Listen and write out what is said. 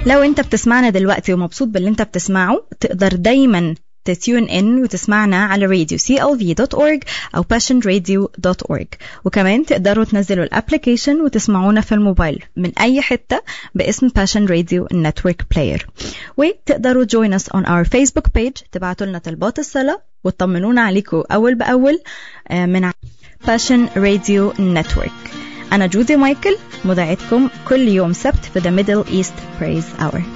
لو انت بتسمعنا دلوقتي ومبسوط باللي انت بتسمعه تقدر دايما تتيون ان وتسمعنا على راديو clv.org او passionradio.org وكمان تقدروا تنزلوا الابلكيشن وتسمعونا في الموبايل من اي حتة باسم Passion Radio Network Player وتقدروا join us on our Facebook page تبعتوا لنا طلبات الصلاة وتطمنونا عليكم اول باول من Passion Radio Network أنا جودي مايكل مذيعتكم كل يوم سبت في The Middle East Praise Hour